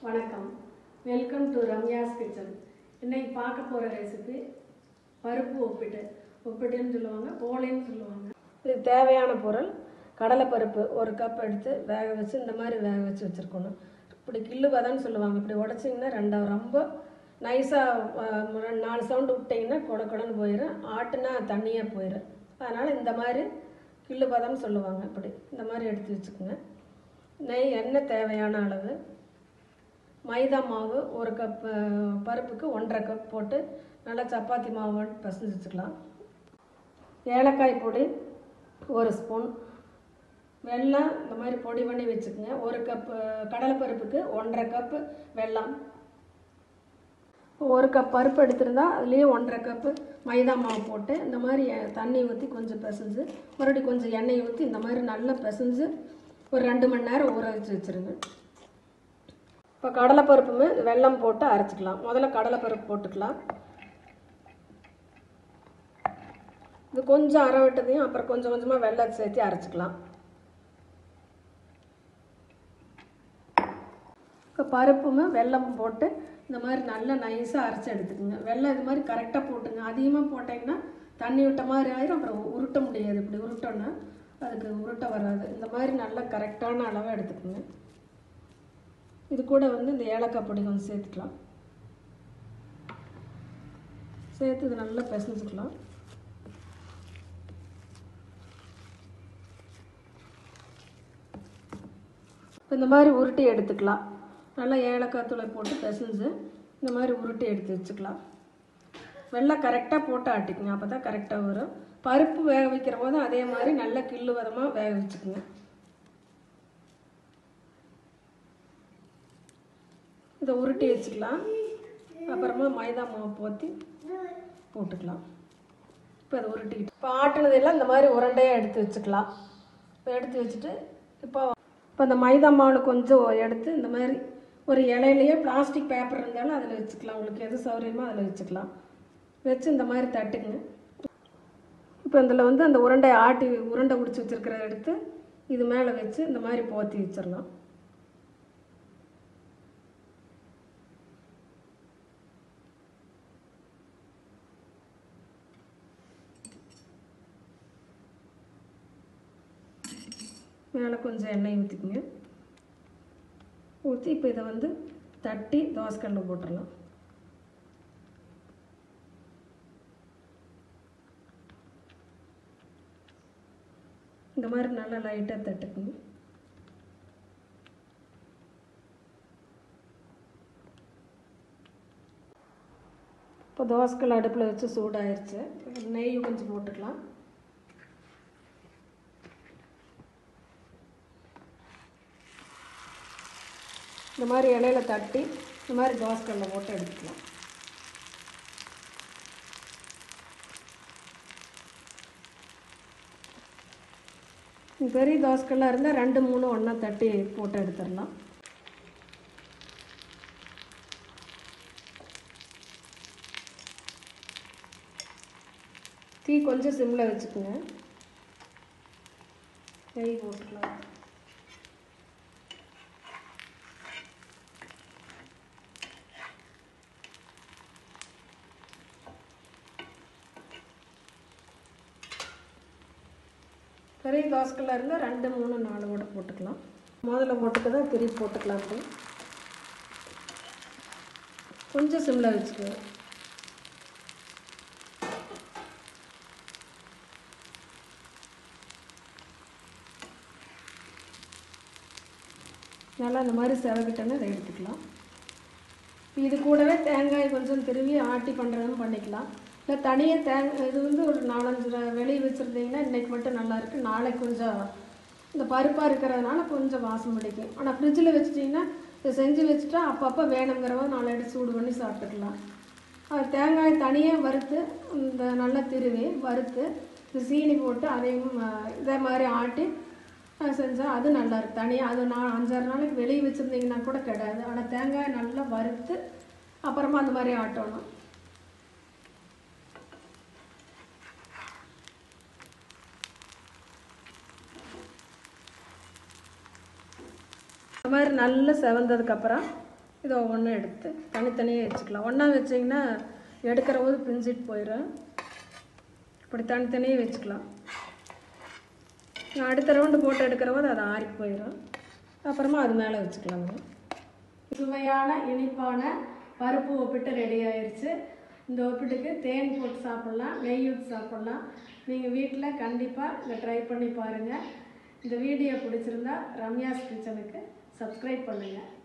வணக்கம் welcome to Ramya's kitchen இன்னைக்கு பார்க்க போகிற ரெசிபி பருப்பு ஒப்பிட்டு ஒப்பிட்டுன்னு சொல்லுவாங்க போலேன்னு சொல்லுவாங்க இது தேவையான பொருள் கடலைப்பருப்பு ஒரு கப் எடுத்து வேக வச்சு இந்த மாதிரி வேக வச்சு வச்சுருக்கணும் இப்படி கில்லு பதம்னு சொல்லுவாங்க இப்படி உடச்சிங்கன்னா ரெண்டாவது ரொம்ப நைஸாக நாலு சவுண்டு விட்டிங்கன்னா கொட கொடன்னு போயிடும் ஆட்டுனா தண்ணியாக போயிடும் அதனால் இந்த மாதிரி கில்லு பதம்னு சொல்லுவாங்க இப்படி இந்த மாதிரி எடுத்து வச்சுக்கோங்க நெய் எண்ணெய் தேவையான அளவு மைதா மாவு ஒரு கப் அஹ், பருப்புக்கு ஒன்றரை கப் போட்டு நல்லா சப்பாத்தி மாவு பிசைஞ்சு வச்சுக்கலாம் ஏலக்காய் பொடி ஒரு ஸ்பூன் வெல்லம் இந்த மாதிரி பொடி பண்ணி வச்சுக்கோங்க ஒரு கப் கடலைப்பருப்புக்கு ஒன்றரை கப்பு வெல்லம் ஒரு கப் பருப்பு எடுத்திருந்தா அதுலேயே ஒன்றரை கப்பு மைதா மாவு போட்டு இந்த மாதிரி அஹ், தண்ணி ஊற்றி கொஞ்சம் பிசைஞ்சு மறுபடியும் கொஞ்சம் எண்ணெய் ஊற்றி இந்த மாதிரி நல்லா பிசைஞ்சு ஒரு ரெண்டு மணி நேரம் ஊற வச்சு வச்சுருங்க இப்போ கடலைப்பருப்புமே வெல்லம் போட்டு அரைச்சிக்கலாம் முதல்ல கடலைப்பருப்பு போட்டுக்கலாம் இது கொஞ்சம் அரை விட்டதையும் அப்புறம் கொஞ்சம் கொஞ்சமாக வெள்ளத்தை சேர்த்து அரைச்சிக்கலாம் இப்போ பருப்புமே வெல்லம் போட்டு இந்த மாதிரி நல்லா நைஸாக அரைச்சி எடுத்துக்கோங்க வெல்லம் இது மாதிரி கரெக்டாக போட்டுங்க அதிகமாக போட்டிங்கன்னா தண்ணி விட்ட மாதிரி ஆயிரும் அப்புறம் உருட்ட முடியாது இப்படி உருட்டோன்னா அதுக்கு உருட்ட வராது இந்த மாதிரி நல்லா கரெக்டான அளவாக எடுத்துக்கோங்க இது கூட வந்து இந்த ஏலக்காய் பொடி கொஞ்சம் சேர்த்துக்கலாம் சேர்த்து இது நல்லா பிசைஞ்சுக்கலாம் இப்போ இந்த மாதிரி உருட்டி எடுத்துக்கலாம் நல்லா ஏலக்காய் தூளை போட்டு பிசைஞ்சு இந்த மாதிரி உருட்டி எடுத்து வச்சுக்கலாம் வெள்ளம் கரெக்டாக போட்டு ஆட்டிக்குங்க அப்போ தான் கரெக்டாக வரும் பருப்பு வேக வைக்கிற போது அதே மாதிரி நல்லா கில்லு விதமாக வேக வச்சுக்குங்க இதை உருட்டி வச்சுக்கலாம் அப்புறமா மைதா மாவு போற்றி போட்டுக்கலாம் இப்போ அதை உருட்டிக்கிட்டு இப்போ ஆட்டினதெல்லாம் இந்த மாதிரி உருண்டையாக எடுத்து வச்சுக்கலாம் இப்போ எடுத்து வச்சுட்டு இப்போ இப்போ இந்த மைதா மாவில் கொஞ்சம் எடுத்து இந்த மாதிரி ஒரு இலையிலையே பிளாஸ்டிக் பேப்பர் இருந்தாலும் அதில் வச்சுக்கலாம் உங்களுக்கு எது சௌகரியமோ அதில் வச்சுக்கலாம் வச்சு இந்த மாதிரி தட்டுங்க இப்போ இதில் வந்து அந்த உருண்டை ஆட்டி உருண்டை பிடிச்சி வச்சுருக்கிறத எடுத்து இது மேலே வச்சு இந்த மாதிரி போற்றி வச்சிடலாம் மேலே கொஞ்சம் எண்ணெய் ஊற்றிக்குங்க ஊற்றி இப்போ இதை வந்து தட்டி தோசைக்கல்ல போட்டுடலாம் இந்த மாதிரி நல்லா லைட்டாக தட்டுக்குங்க இப்போ தோசைக்கல் அடுப்பில் வச்சு சூடாயிருச்சு நெய் கொஞ்சம் போட்டுக்கலாம் இந்த மாதிரி இலையில தட்டி இந்த மாதிரி தோசைக்கல்ல போட்டு எடுத்துக்கலாம் பெரிய தோசைக்கல்லாக இருந்தால் ரெண்டு மூணு ஒன்றா தட்டி போட்டு எடுத்துடலாம் தீ கொஞ்சம் சிம்மில் வச்சுக்கோங்க நெய் போட்டுக்கலாம் பெரிய தோசைக்கல்ல இருந்தால் ரெண்டு மூணு நாலு கூட போட்டுக்கலாம் முதல்ல போட்டுட்டு தான் திருப்பி போட்டுக்கலாம் அப்படி கொஞ்சம் சிம்மில் வச்சுக்கோங்க நல்லா இந்த மாதிரி செவக்கிட்டோன்னு இதை எடுத்துக்கலாம் இது கூடவே தேங்காய் கொஞ்சம் திருவி ஆட்டி பண்ணுறதும் பண்ணிக்கலாம் இல்லை தனியாக தேங்காய் இது வந்து ஒரு நாலஞ்சு ர- வெளியே வச்சுருந்தீங்கன்னா இன்றைக்கி மட்டும் நல்லா இருக்கு நாளைக்கு கொஞ்சம் இந்த பருப்பாக இருக்கிறதுனால கொஞ்சம் வாசம் பிடிக்கும் ஆனால் ஃப்ரிட்ஜில் வச்சிட்டிங்கன்னா இதை செஞ்சு வச்சுட்டா அப்பப்போ வேணுங்கிறவ நாளை எடுத்து சூடு பண்ணி சாப்பிட்டுக்கலாம் அது தேங்காய் தனியாக வறுத்து இந்த நல்லா திருவி வறுத்து இந்த சீனி போட்டு அதையும் அஹ், இதே மாதிரி ஆட்டி செஞ்சால் அது நல்லா இருக்கு தனியாக அது நான் அஞ்சாறு நாளைக்கு வெளியே வச்சுருந்தீங்கன்னா கூட கிடையாது ஆனால் தேங்காய் நல்லா வறுத்து அப்புறமா அந்த மாதிரி ஆட்டணும் இந்த மாதிரி நல்லா செவந்ததுக்கப்புறம் இதை ஒவ்வொன்றும் எடுத்து தனித்தனியாக வச்சுக்கலாம் ஒன்றா வச்சிங்கன்னா எடுக்கிற போது பிரிஞ்சிட்டு போயிடும் இப்படி தனித்தனியாக வச்சுக்கலாம் அடுத்த ரவுண்டு போட்டு எடுக்கிற போது அது ஆறி போயிடும் அப்புறமா அது மேலே வச்சுக்கலாங்க சுவையான இனிப்பான பருப்பு ஒப்பிட்டு ரெடி ஆயிடுச்சு இந்த ஒப்பிட்டுக்கு தேன் போட்டு சாப்பிட்லாம் நெய் ஊற்றி சாப்பிட்லாம் நீங்கள் வீட்டில் கண்டிப்பாக இதை ட்ரை பண்ணி பாருங்கள் இந்த வீடியோ பிடிச்சிருந்தா ரம்யாஸ் கிச்சனுக்கு சப்ஸ்கிரைப் பண்ணுங்கள்